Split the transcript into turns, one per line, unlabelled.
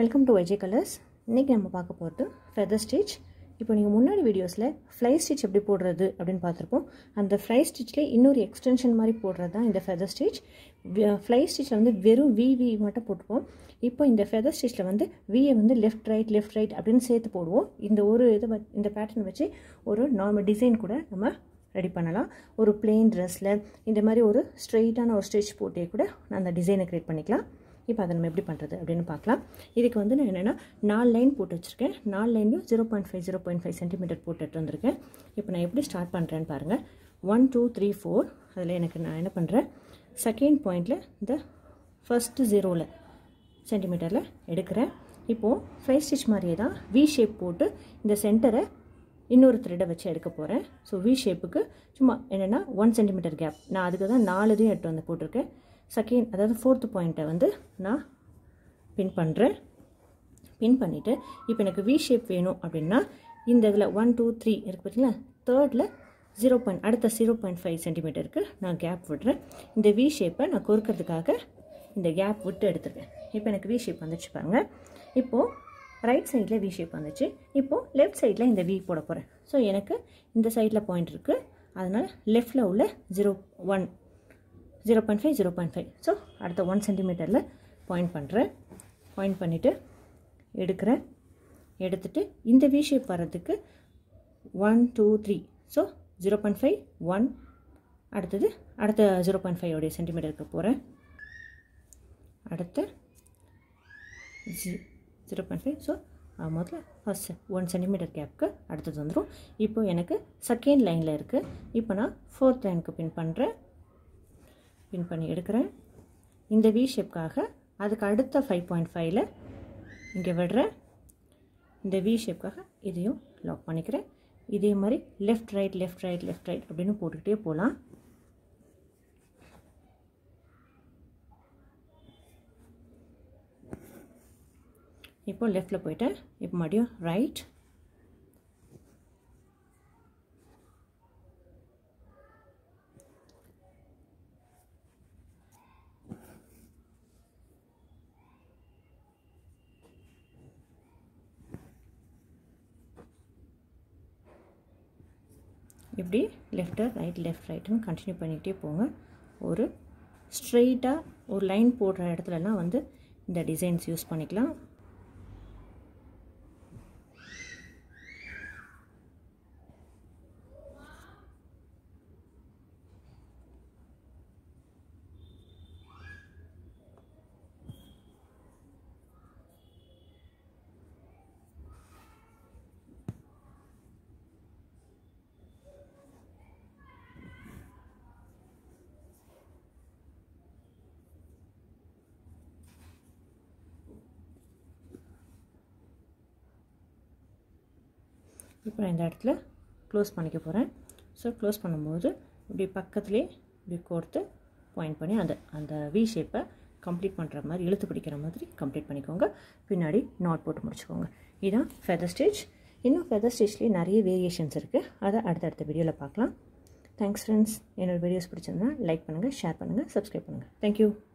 welcome to வைஜே colours இன்றைக்கி நம்ம பார்க்க போகிறது ஃபெதர் ஸ்டிச் இப்போ நீங்கள் முன்னாடி வீடியோஸில் ஃப்ளை ஸ்டிச் எப்படி போடுறது அப்படின்னு பார்த்துருப்போம் அந்த ஃப்ளை ஸ்டிச்சில் இன்னொரு எக்ஸ்டென்ஷன் மாதிரி போடுறது தான் இந்த ஃபெதர் ஸ்டிச் ஃப்ளை ஸ்டிச்சில் வந்து வெறும் வி வி மட்டும் போட்டுப்போம் இப்போ இந்த ஃபெதர் ஸ்டிச்சில் வந்து வியை வந்து லெஃப்ட் ரைட் லெஃப்ட் ரைட் அப்படின்னு சேர்த்து போடுவோம் இந்த ஒரு இதை வ- இந்த பேட்டர்ன் வச்சு ஒரு நார்மல் டிசைன் கூட நம்ம ரெடி பண்ணலாம் ஒரு பிளெயின் ட்ரெஸ்ஸில் இந்த மாதிரி ஒரு ஸ்ட்ரெயிட்டான ஒரு ஸ்டிச் போட்டே கூட நான் அந்த டிசைனை க்ரியேட் பண்ணிக்கலாம் இப்போ அதை நம்ம எப்படி பண்ணுறது அப்படின்னு பார்க்கலாம் இதுக்கு வந்து நான் என்னென்னா நாலு லைன் போட்டு வச்சுருக்கேன் நாலு லைன்லையும் zero point five zero point five centimetre போட்டுட்டு வந்திருக்கேன் இப்போ நான் எப்படி ஸ்டார்ட் பண்ணுறேன்னு பாருங்கள் ஒன் டூ த்ரீ ஃபோர் அதில் எனக்கு நான் என்ன பண்ணுறேன் செகண்ட் பாயிண்டில் இந்த ஃபஸ்ட்டு ஜீரோவில் சென்டிமீட்டரில் எடுக்கிறேன் இப்போது ஃப்ரை ஸ்டிச் மாதிரியே தான் வி ஷேப் போட்டு இந்த சென்டரை இன்னொரு த்ரெட்டை வச்சு எடுக்க போகிறேன் ஸோ வி ஷேப்புக்கு சும்மா என்னென்னா ஒன் சென்டிமீட்டர் கேப் நான் அதுக்கு தான் நாலு இதையும் எடுத்து வந்து போட்டிருக்கேன் செகண்ட் அதாவது ஃபோர்த்து பாயிண்ட்டை வந்து நான் பின் பண்ணுறேன் பின் பண்ணிவிட்டு இப்போ எனக்கு வி ஷேப் வேணும் அப்படின்னா இந்த இதில் ஒன் டூ த்ரீ இருக்குது பார்த்தீங்களா தேர்டில் ஜீரோ பாயிண்ட் அடுத்த ஜீரோ பாயிண்ட் ஃபைவ் சென்டிமீட்டருக்கு நான் கேப் விடுறேன் இந்த வி ஷேப்பை நான் கொறுக்கிறதுக்காக இந்த கேப் விட்டு எடுத்துருக்கேன் இப்போ எனக்கு வி ஷேப் வந்துச்சு பாருங்கள் இப்போது ரைட் சைடில் வி ஷேப் வந்துச்சு இப்போது லெஃப்ட் சைடில் இந்த வி போட போகிறேன் ஸோ எனக்கு இந்த சைடில் பாயிண்ட் இருக்குது அதனால் லெஃப்டில் உள்ள zero one zero point five zero point five so அடுத்த ஒன் சென்டிமீட்டரில் பாயிண்ட் பண்ணுறேன் பாயிண்ட் பண்ணிவிட்டு எடுக்கிறேன் எடுத்துட்டு இந்த வி ஷேப் வர்றதுக்கு one two three so zero point five one அடுத்தது அடுத்த ஜீரோ பாயிண்ட் ஃபைவ் உடைய சென்டிமீட்டருக்கு போகிறேன் அடுத்து G zero point five so முதல்ல ஃபஸ்ட் ஒன் சென்டிமீட்டர் கேப்க்கு அடுத்தது வந்துடும் இப்போ எனக்கு செகண்ட் லைனில் இருக்குது இப்போ நான் ஃபோர்த் லைனுக்கு பின் பண்ணுறேன் பின் பண்ணி எடுக்கிறேன் இந்த வி ஷேப்காக அதுக்கு அடுத்த ஃபைவ் பாயிண்ட் ஃபைவ்ல இங்கே விடுறேன் இந்த வி ஷேப்காக இதையும் லாக் பண்ணிக்கிறேன் இதே மாதிரி left right left right left right அப்படின்னு போட்டுக்கிட்டே போகலாம் இப்போ லெஃப்டில் போயிட்டேன் இப்போ மறுபடியும் ரைட் இப்படி லெஃப்ட்டு ரைட் லெஃப்ட் ரைட்டுன்னு கண்டினியூ பண்ணிக்கிட்டே போங்க ஒரு ஸ்ட்ரெயிட்டாக ஒரு லைன் போடுற இடத்துலலாம் வந்து இந்த டிசைன்ஸ் யூஸ் பண்ணிக்கலாம் இப்போ நான் இந்த இடத்துல க்ளோஸ் பண்ணிக்க போகிறேன் ஸோ க்ளோஸ் பண்ணும்போது இப்படி பக்கத்துலேயே இப்படி கோர்த்து பாயிண்ட் பண்ணி அந்த அந்த வி ஷேப்பை கம்ப்ளீட் பண்ணுற மாதிரி இழுத்து பிடிக்கிற மாதிரி கம்ப்ளீட் பண்ணிக்கோங்க பின்னாடி நாட் போட்டு முடிச்சுக்கோங்க இதுதான் ஃபெதர் ஸ்டிச் இன்னும் ஃபெதர் ஸ்டிச்லேயே நிறைய வேரியேஷன்ஸ் இருக்குது அதை அடுத்தடுத்த வீடியோவில் பார்க்கலாம் தேங்க்ஸ் ஃப்ரெண்ட்ஸ் என்னோடய வீடியோஸ் பிடிச்சிருந்தா லைக் பண்ணுங்கள் ஷேர் பண்ணுங்கள் சப்ஸ்கிரைப் பண்ணுங்கள் தேங்க்யூ